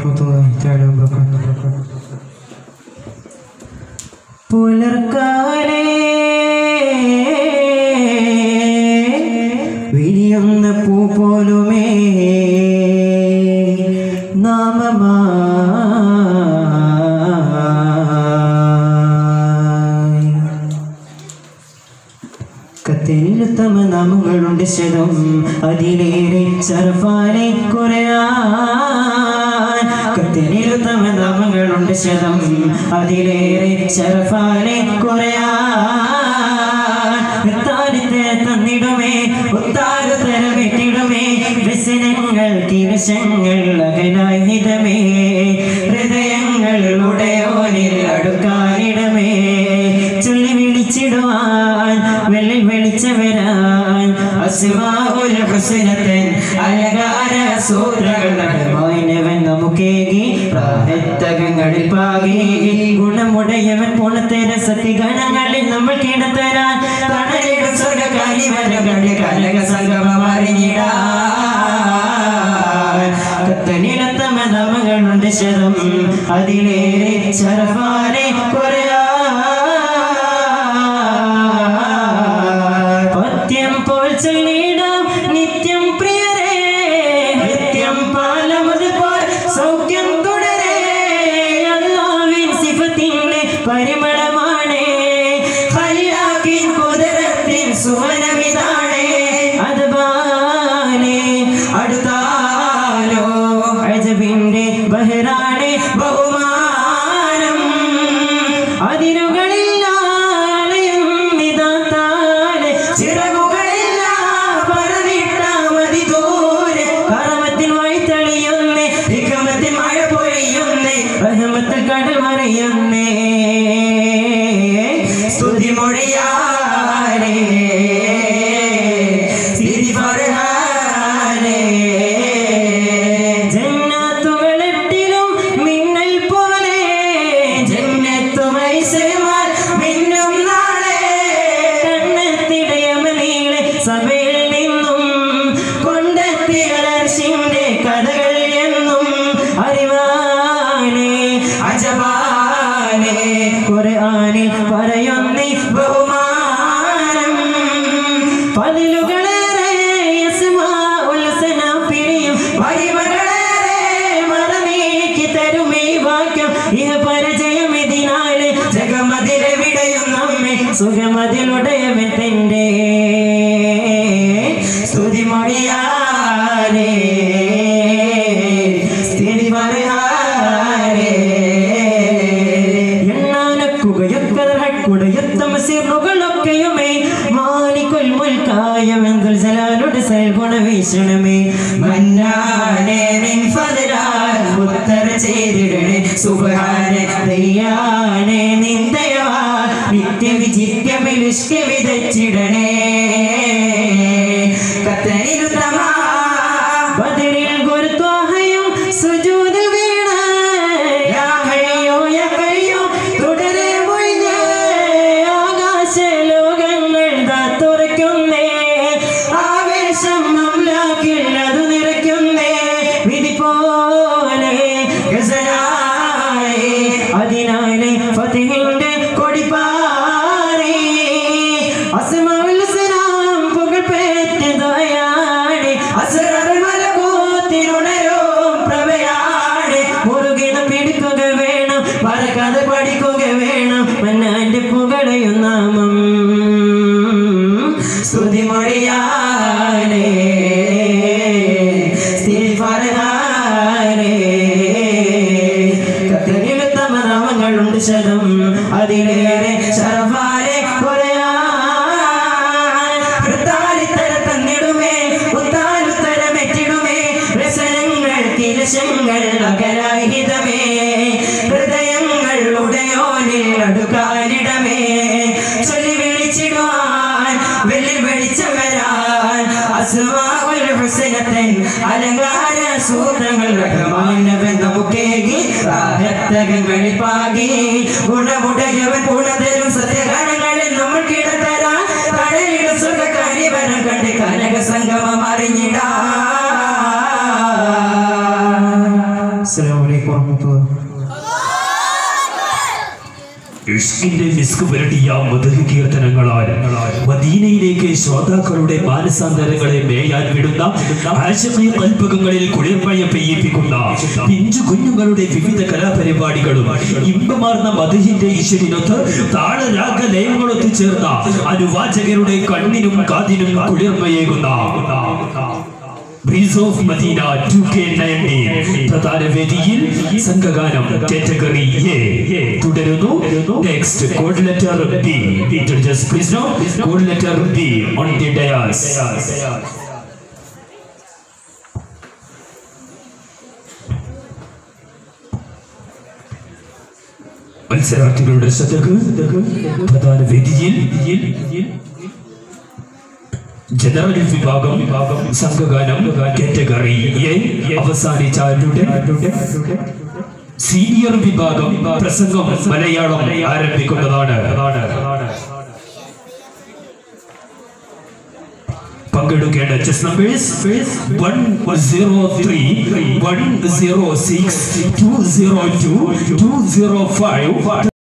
വറഹ്മത്തുള്ളാഹി തആല വബറകാതുഹു പുലർക്കാലേ വിരിയുന്ന പൂ പോലുമേ നാമമായി കത്തിരുത്തമ നാമങ്ങളുണ്ട് ശതം അതിലേറെ ചർഫാനെ കുറയാൻ കത്തിനിരുത്തമ നാമങ്ങളുണ്ട് ശതം അതിലേറെ ചർഫാനെ കുറയാൻ ഉത്താരത്തെ തന്നിടുമേ ഉത്താരത്തര വെട്ടിടുമേ വ്യസനങ്ങൾ കിരശങ്ങൾ അകലാഹിതമേ ഹൃദയങ്ങൾ ഉടയോനിൽ അടുക്കാനിടമേ ചൊല്ലി വിളിച്ചിടുവാൻ വെള്ളി വിളിച്ചവരാൻ അസ്മാഉൽ ഹുസ്നത്തൻ അലങ്കാര സൂത്രങ്ങൾ നടമായിനവൻ നമുക്കേകി പ്രാഹത്തകങ്ങളിൽ പാകി ഗുണമുടയവൻ പൂണത്തേര സത്യഗണങ്ങളിൽ നമ്മൾ കിടത്തരാൻ തടയിടും സ്വർഗകാരി വരകളുടെ കനക സംഗമം അറിഞ്ഞിടാൻ കത്തനിലത്തമ നാമങ്ങളുണ്ട് ശതം അതിലേറെ ചരഫാനെ പത്യം പോൽ ചൊല്ലിടാം നിത്യം പ്രിയരേ നിത്യം പാലമത് പോൽ സൗഖ്യം തുടരേ അല്ലാവിൻ സിഫത്തിന്റെ പരിമളമാണ് ഹല്ലാക്കിൻ കുതിരത്തിൻ സുവനമിതാണ് അതുപോലെ അടുത്താലോ അജബിന്റെ ബഹ്റാണ് ബഹുമാനം അതിരുകളില്ലാലയം നിതാത്താല് ചിറകുകളില്ല പറന്നിട്ട മതി ദൂരെ കറമത്തിൽ വഴിത്തളിയുന്നേ വിക്രമത്തിൽ മഴ പൊഴിയുന്നേ റഹമത്തിൽ കടൽ മറിയുന്നേ സ്തുതി മൊഴിയാലേ സ്ഥിതി പറയാനേ ജന്നത്തുകളെട്ടിലും മിന്നൽ പോലെ ജന്നത്തുമൈസമാൽ മിന്നും നാളെ കണ്ണെത്തിടയമലീളെ സഭയിൽ നിന്നും കൊണ്ടെത്തിയലർശിന്റെ കഥകൾ എന്നും അറിവാനേ അജബാനേ ഖുർആനിൽ പറയുന്നേ ബഹുമാനം പതിലുകളേറെ യസ്മാഉൽ ഹുസ്ന പിരിയും മഹിമകളേറെ മറനീക്കി തരും ഈ വാക്യം ഇഹ പരിചയം ഇതിനാല് ജഗമതിലെ വിടയും നമ്മെ സുഖമതിലുടയവൻ തന്റെ സ്തുതി മൊഴിയാനേ സ്ഥിതി പറയാനേ എണ്ണാനക്കുകയൊക്കെയുമേ മാലിക്കുൽ മുൽക്കായമെന്തൽ ജലാലുടെ സൽഗുണ വീശണമേ മന്നാനെ നിൻ ഫദ്ലാൽ ഉത്തര ചെയ്തിടണേ സുബ്ഹാനെ ദയ്യാനെ നിൻ ദയവാ നിത്യ വിജിത്യമിലുഷ്ക വിതച്ചിടണേ കത്തനിരുത്തമാ ബദരിൽ ഗുരുത്വാഹയും സുജൂദിൽ വീണ യാ ഹയ്യോ യാ ഖയ്യൂം തുടരെ മൊയ്ഞ്ഞ് ആകാശ ലോകങ്ങൾ ദാ തുറക്കുന്നേ ആവേശം അംലാക്കിൽ അത് നിറയ്ക്കുന്നേ വിധി പോലെ ഗസലായി അതിനാലെ ഫതിഹിന്റെ കൊടിപ്പാറി അസ്മാഉൽ ഹുസ്നാം പുകഴ് പേറ്റതായാടി അസ്റർ മലകൂത്തിനുണരോ പ്രഭയാടി മുറുകിന പിടിക്കുക വേണം പറക്കാതെ പഠിക്കുക വേണം മന്നാന്റെ പുകഴയും നാമം സ്തുതി മൊഴിയാനേ സ്ഥിതി പറയാനേ കത്തിനിലുത്തമ നാമങ്ങളുണ്ട് ശതം അതിലേറെ ശരഫാരെ കുറയാൻ തന്നിടുമേ ഉത്താലുത്തരമെറ്റിടുമേ വ്യസനങ്ങൾ കിലശങ്ങൾ അകരാഹിതമേ ഹൃദയങ്ങൾ ഉടയോനിൽ അടുക്കാനിടമേ ചൊല്ലി വിളിച്ചിടുവാൻ വെള്ളി വെളിച്ചവരാൻ അസ്മാഉൽ ഹുസനത്തൻ അലങ്കാര സൂത്രങ്ങൾ റഹ്മാനവൻ നമുക്കേകി റാഹത്തകങ്ങളിൽ പാകി ഗുണമുടയവൻ ഗുണതരും സത്യഗണങ്ങളിൽ നമ്മൾ കിടത്തരാൻ കടലിടും സുഖകാര്യവരം കണ്ട് കനക സംഗമം അറിഞ്ഞിടാ അസ്സലാമു അലൈക്കും വറഹ്മത്തുള്ളാഹി ഇഷ്കിന്റെ മിസ്ക് പുരട്ടിയ മധുര കീർത്തനങ്ങളാൽ മദീനയിലേക്ക് ശ്രോതാക്കളുടെ മാനസാന്തരങ്ങളെ മേയാൻ വിടുന്ന ആശമയ കൽപ്പകങ്ങളിൽ കുളിർമഴ പെയ്യിപ്പിക്കുന്ന പിഞ്ചു കുഞ്ഞുങ്ങളുടെ വിവിധ കലാപരിപാടികളും ഇമ്പമാർന്ന മധുഹിന്റെ ഈശ്വരിനൊത്ത് താളരാഗ ലയങ്ങളൊത്തു ചേർന്ന അനുവാചകരുടെ കണ്ണിനും കാതിനും കുളിർമയേകുന്ന ബ്രീസ് ഓഫ് മദീന 2K19 പ്രധാന വേദിയിൽ സംഘഗാനം കാറ്റഗറി എ തുടരുന്നു next code letter B judges please note code letter B on the dais മത്സരാർത്ഥികളുടെ ശ്രദ്ധക്ക് പ്രധാന വേദിയിൽ ജനറൽ വിഭാഗം വിഭാഗം സംഘഗാനം കാറ്റഗറി എ അവസാനിച്ചാരുടെ സീനിയർ വിഭാഗം പ്രസംഗം മലയാളം ആരംഭിക്കുന്നതാണ് പങ്കെടുക്കേണ്ട chest numbers one zero three one zero six two zero two two zero five